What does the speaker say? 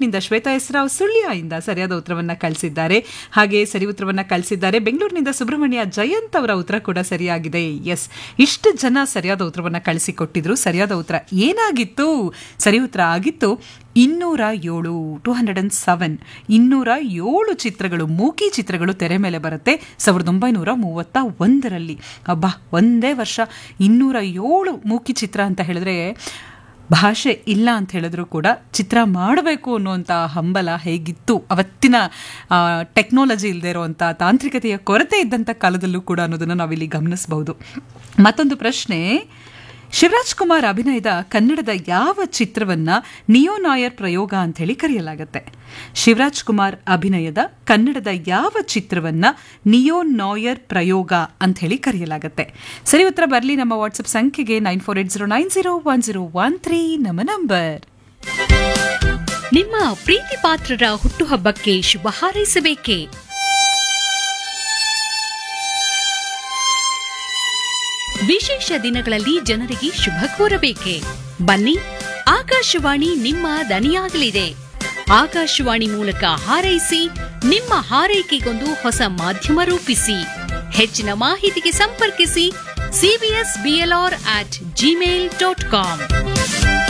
ತಾಲೂಕಿನಿಂದ ಶ್ವೇತಾ ಹೆಸರಾವ್ ಸುಳ್ಯದಿಂದ ಸರಿಯಾದ ಉತ್ತರವನ್ನ ಕಳಿಸಿದ್ದಾರೆ ಹಾಗೆ ಸರಿ ಉತ್ತರವನ್ನ ಕಳಿಸಿದ್ದಾರೆ ಬೆಂಗಳೂರಿನಿಂದ ಸುಬ್ರಹ್ಮಣ್ಯ ಜಯಂತ್ ಅವರ ಉತ್ತರ ಕೂಡ ಸರಿಯಾಗಿದೆ ಎಸ್ ಇಷ್ಟು ಜನ ಸರಿಯಾದ ಉತ್ತರವನ್ನ ಕಳಿಸಿಕೊಟ್ಟಿದ್ರು ಸರಿಯಾದ ಉತ್ತರ ಏನಾಗಿತ್ತು ಸರಿ ಉತ್ತರ ಆಗಿತ್ತು ಇನ್ನೂರ ಏಳು ಟೂ ಹಂಡ್ರೆಡ್ ಅಂಡ್ ಸೆವೆನ್ ಇನ್ನೂರ ಏಳು ಚಿತ್ರಗಳು ಮೂಕಿ ಚಿತ್ರಗಳು ತೆರೆ ಮೇಲೆ ಬರುತ್ತೆ ಸಾವಿರದ ಒಂಬೈನೂರ ಮೂವತ್ತ ಒಂದರಲ್ಲಿ ಅಬ್ಬಾ ಒಂದೇ ವರ್ಷ ಇನ್ನೂರ ಏಳು ಮೂಕಿ ಚಿತ್ರ ಅಂತ ಹೇಳಿದ್ರೆ ಭಾಷೆ ಇಲ್ಲ ಅಂತ ಹೇಳಿದ್ರು ಕೂಡ ಚಿತ್ರ ಮಾಡಬೇಕು ಅನ್ನುವಂಥ ಹಂಬಲ ಹೇಗಿತ್ತು ಅವತ್ತಿನ ಟೆಕ್ನಾಲಜಿ ಇಲ್ಲದೆ ಇರುವಂಥ ತಾಂತ್ರಿಕತೆಯ ಕೊರತೆ ಇದ್ದಂಥ ಕಾಲದಲ್ಲೂ ಕೂಡ ಅನ್ನೋದನ್ನು ನಾವಿಲ್ಲಿ ಗಮನಿಸಬಹುದು ಮತ್ತೊಂದು ಪ್ರಶ್ನೆ ಶಿವರಾಜ್ ಕುಮಾರ್ ಅಭಿನಯದ ಕನ್ನಡದ ಯಾವ ಚಿತ್ರವನ್ನ ನಿಯೋ ನಾಯರ್ ಪ್ರಯೋಗ ಅಂತ ಹೇಳಿ ಕರೆಯಲಾಗುತ್ತೆ ಶಿವರಾಜ್ ಕುಮಾರ್ ಅಭಿನಯದ ಕನ್ನಡದ ಯಾವ ಚಿತ್ರವನ್ನ ನಿಯೋ ನಾಯರ್ ಪ್ರಯೋಗ ಅಂತ ಹೇಳಿ ಕರೆಯಲಾಗುತ್ತೆ ಸರಿ ಉತ್ತರ ಬರಲಿ ನಮ್ಮ ವಾಟ್ಸ್ಆಪ್ ಸಂಖ್ಯೆಗೆ nine four eight zero nine zero one zero one three ನಮ್ಮ ನಂಬರ್ ನಿಮ್ಮ ಪ್ರೀತಿ ಪಾತ್ರರ ಹುಟ್ಟುಹಬ್ಬಕ್ಕೆ ಶುಭ ಹಾರೈಸಬೇಕೇ ವಿಶೇಷ ದಿನಗಳಲ್ಲಿ ಜನರಿಗೆ ಶುಭ ಕೋರಬೇಕೆ ಬನ್ನಿ ಆಕಾಶವಾಣಿ ನಿಮ್ಮ ದನಿಯಾಗಲಿದೆ ಆಕಾಶವಾಣಿ ಮೂಲಕ ಹಾರೈಸಿ ನಿಮ್ಮ ಹಾರೈಕೆಗೊಂದು ಹೊಸ ಮಾಧ್ಯಮ ರೂಪಿಸಿ ಹೆಚ್ಚಿನ ಮಾಹಿತಿಗೆ ಸಂಪರ್ಕಿಸಿ CBS BLR at Gmail dot com